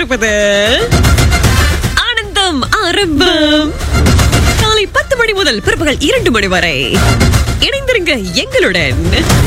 கொண்டிருப்பது ஆனந்தம் ஆரம்பம் காலை பத்து மணி முதல் பிற்பகல் இரண்டு மணி வரை இணைந்திருங்க எங்களுடன்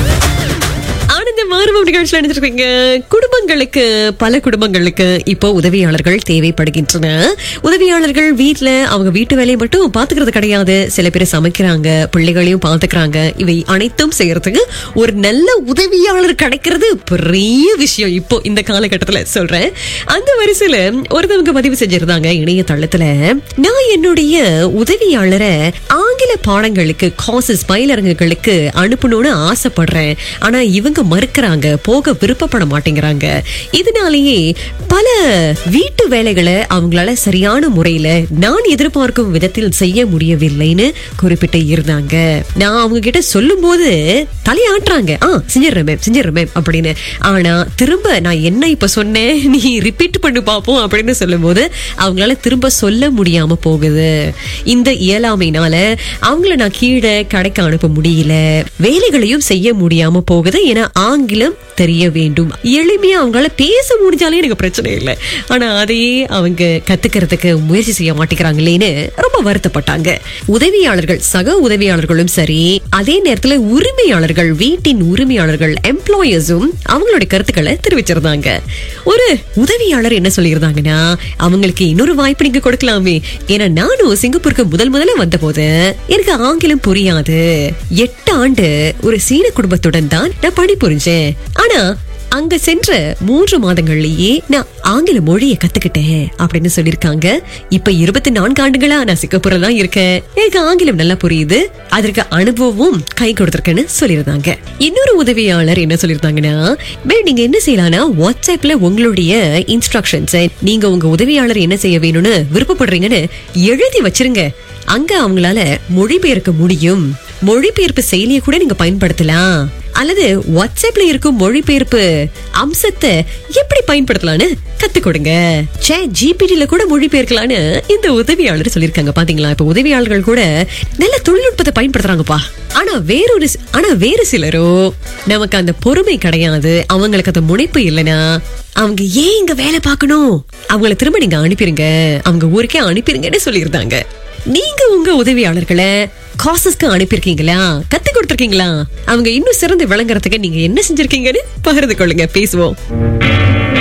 ஆனந்தம் ஆரம்பம் நிகழ்ச்சியில் நினைச்சிருக்கீங்க குடும்பங்களுக்கு பல குடும்பங்களுக்கு இப்போ உதவியாளர்கள் தேவைப்படுகின்றன உதவியாளர்கள் வீட்ல அவங்க வீட்டு வேலையை மட்டும் பாத்துக்கிறது கிடையாது சில பேர் சமைக்கிறாங்க பிள்ளைகளையும் பாத்துக்கிறாங்க இவை அனைத்தும் செய்யறதுக்கு ஒரு நல்ல உதவியாளர் கிடைக்கிறது பெரிய விஷயம் இப்போ இந்த காலகட்டத்துல சொல்றேன் அந்த வரிசையில ஒருத்தவங்க பதிவு செஞ்சிருந்தாங்க இணையதளத்துல நான் என்னுடைய உதவியாளரை ஆங்கில பாடங்களுக்கு காசஸ் பயிலரங்குகளுக்கு அனுப்பணும்னு ஆசைப்படுறேன் ஆனா இவங்க மறுக்கிறாங்க போக விருப்பப்பட மாட்டேங்கிறாங்க இதனாலேயே பல வீட்டு வேலைகளை அவங்களால சரியான முறையில நான் எதிர்பார்க்கும் விதத்தில் செய்ய முடியவில்லைன்னு குறிப்பிட்டு இருந்தாங்க நான் அவங்க கிட்ட சொல்லும் போது தலையாட்டுறாங்க ஆ செஞ்சிடறேன் மேம் செஞ்சிடறேன் மேம் அப்படின்னு ஆனா திரும்ப நான் என்ன இப்ப சொன்னேன் நீ ரிப்பீட் பண்ணி பார்ப்போம் அப்படின்னு சொல்லும் போது அவங்களால திரும்ப சொல்ல முடியாம போகுது இந்த இயலாமைனால அவங்கள நான் கீழே கடைக்கு அனுப்ப முடியல வேலைகளையும் செய்ய முடியாம போகுது ஏன்னா ஆங்கிலம் தெரிய வேண்டும் எளிமையா அவங்களால பேச முடிஞ்சாலே எனக்கு பிரச்சனை இல்லை ஆனா அதையே அவங்க கத்துக்கிறதுக்கு முயற்சி செய்ய மாட்டேங்கிறாங்களேன்னு ரொம்ப வருத்தப்பட்டாங்க உதவியாளர்கள் சக உதவியாளர்களும் சரி அதே நேரத்துல உரிமையாளர்கள் வீட்டின் உரிமையாளர்கள் எம்ப்ளாயர்ஸும் அவங்களுடைய கருத்துக்களை தெரிவிச்சிருந்தாங்க ஒரு உதவியாளர் என்ன சொல்லியிருந்தாங்கன்னா அவங்களுக்கு இன்னொரு வாய்ப்பு நீங்க கொடுக்கலாமே ஏன்னா நானும் சிங்கப்பூருக்கு முதல் முதல்ல வந்த போது எனக்கு ஆங்கிலம் புரியாது எட்டு ஆண்டு ஒரு சீன குடும்பத்துடன் தான் நான் பணிபுரிஞ்சேன் ஆனா அங்க சென்ற மூன்று மாதங்கள்லயே நான் ஆங்கில மொழியை கத்துக்கிட்டேன் அப்படின்னு சொல்லிருக்காங்க இப்ப இருபத்தி நான்கு ஆண்டுகளா நான் சிங்கப்பூர்ல தான் இருக்கேன் எனக்கு ஆங்கிலம் நல்லா புரியுது அதற்கு அனுபவமும் கை கொடுத்திருக்கேன்னு சொல்லியிருந்தாங்க இன்னொரு உதவியாளர் என்ன சொல்லியிருந்தாங்கன்னா மேம் நீங்க என்ன செய்யலாம்னா வாட்ஸ்அப்ல உங்களுடைய இன்ஸ்ட்ரக்ஷன்ஸ் நீங்க உங்க உதவியாளர் என்ன செய்ய வேணும்னு விருப்பப்படுறீங்கன்னு எழுதி வச்சிருங்க அங்க அவங்களால மொழிபெயர்க்க முடியும் மொழிபெயர்ப்பு செயலியை கூட நீங்க பயன்படுத்தலாம் அல்லது வாட்ஸ்அப்ல இருக்கும் மொழிபெயர்ப்பு அம்சத்தை எப்படி பயன்படுத்தலாம்னு கத்து கொடுங்க சே ஜிபிடில கூட மொழிபெயர்க்கலாம்னு இந்த உதவியாளர் சொல்லிருக்காங்க பாத்தீங்களா இப்ப உதவியாளர்கள் கூட நல்ல தொழில்நுட்பத்தை பயன்படுத்துறாங்கப்பா ஆனா வேறொரு சி- ஆனா வேறு சிலரோ நமக்கு அந்த பொறுமை கிடையாது அவங்களுக்கு அந்த முனைப்பு இல்லைன்னா அவங்க ஏன் இங்க வேலை பார்க்கணும் அவங்கள திரும்ப நீங்க அனுப்பிருங்க அவங்க ஊருக்கே அனுப்பிருங்கன்னு சொல்லியிருந்தாங்க நீங்க உங்க உதவியாளர்களை காசஸ்க்கு அனுப்பியிருக்கீங்களா கத்து கொடுத்திருக்கீங்களா அவங்க இன்னும் சிறந்து விளங்குறதுக்கு நீங்க என்ன செஞ்சிருக்கீங்கன்னு பகிர்ந்து கொள்ளுங்க பேசுவோம்